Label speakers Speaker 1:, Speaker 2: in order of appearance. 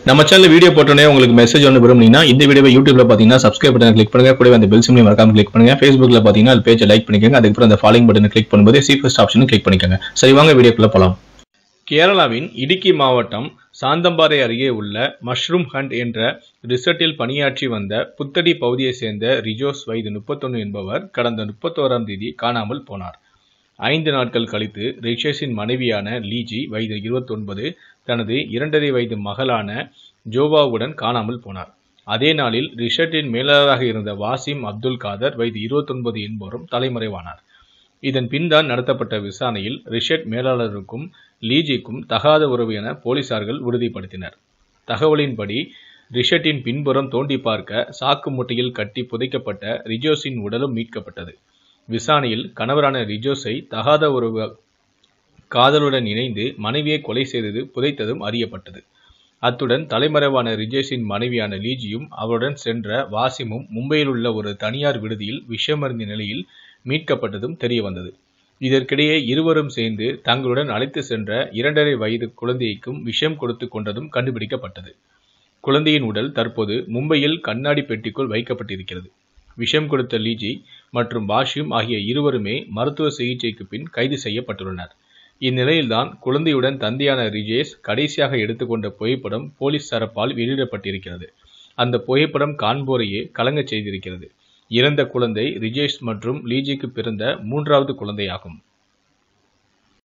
Speaker 1: நம்ம channel video போட்டோன்னே உங்களுக்கு மெசேஜ் ஒன்று விரும்புனீங்கன்னா இந்த வீடியோவை யூடியூப்ல பார்த்தீங்கன்னா சப்ஸ்கிரைப் பட்டன் கிளிக் பண்ணுங்க கூடவே அந்த பெல் சிம்லையும் மறக்காம கிளிக் பண்ணுங்க ஃபேஸ்புக்ல பார்த்தீங்கன்னா அது பேஜை லைக் பண்ணிக்கோங்க அதுக்கப்புறம் அந்த ஃபாலோயிங் பட்டனை கிளிக் பண்ணும்போது சி ஃபர்ஸ்ட் ஆப்ஷனும் கிளிக் பண்ணிக்கோங்க சரி வாங்க வீடியோக்குள்ள போலாம் கேரளாவின் இடுக்கி மாவட்டம் சாந்தம்பாறை அருகே உள்ள மஷ்ரூம் ஹண்ட் என்ற ரிசர்ட்டில் பணியாற்றி வந்த புத்தடி பகுதியைச் சேர்ந்த ரிஜோஸ் வயது முப்பத்தொன்று என்பவர் கடந்த முப்பத்தோராம் தேதி காணாமல் போனார் ஐந்து நாட்கள் கழித்து ரிஷேஷின் மனைவியான லீஜி வயது இருபத்தொன்பது தனது இரண்டரை வயது மகளான ஜோவாவுடன் காணாமல் போனார் அதே நாளில் ரிஷர்ட்டின் மேலாளராக இருந்த வாசிம் அப்துல் காதர் வயது இருபத்தொன்பது என்பவரும் தலைமறைவானார் இதன் பின்தான் நடத்தப்பட்ட விசாரணையில் ரிஷட் மேலாளருக்கும் லீஜிக்கும் தகாத உறவு என போலீசார்கள் உறுதிப்படுத்தினர் தகவலின்படி ரிஷட்டின் பின்புறம் தோண்டி பார்க்க சாக்கு மூட்டையில் கட்டி புதைக்கப்பட்ட ரிஜோஸின் உடலும் மீட்கப்பட்டது விசாரணையில் கணவரான ரிஜோஸை தகாத உறவு காதலுடன் இணைந்து மனைவியை கொலை செய்தது புதைத்ததும் அறியப்பட்டது அத்துடன் தலைமறைவான ரிஜேஷின் மனைவியான லீஜியும் அவருடன் சென்ற வாசிமும் மும்பையில் உள்ள ஒரு தனியார் விடுதியில் விஷமருந்த நிலையில் மீட்கப்பட்டதும் தெரிய வந்தது இதற்கிடையே இருவரும் சேர்ந்து தங்களுடன் அழைத்து சென்ற இரண்டரை வயது குழந்தைக்கும் விஷம் கொடுத்து கொண்டதும் கண்டுபிடிக்கப்பட்டது குழந்தையின் உடல் தற்போது மும்பையில் கண்ணாடி பெட்டிக்குள் வைக்கப்பட்டிருக்கிறது விஷம் கொடுத்த லீஜி மற்றும் பாஷிம் ஆகிய இருவருமே மருத்துவ சிகிச்சைக்கு பின் கைது செய்யப்பட்டுள்ளனர் இந்நிலையில்தான் குழந்தையுடன் தந்தையான ரிஜேஷ் கடைசியாக எடுத்துக்கொண்ட புகைப்படம் போலீஸ் தரப்பால் வெளியிடப்பட்டிருக்கிறது அந்த புகைப்படம் காண்போரையே கலங்கச் செய்திருக்கிறது இறந்த குழந்தை ரிஜேஷ் மற்றும் லீஜிக்கு பிறந்த மூன்றாவது குழந்தையாகும்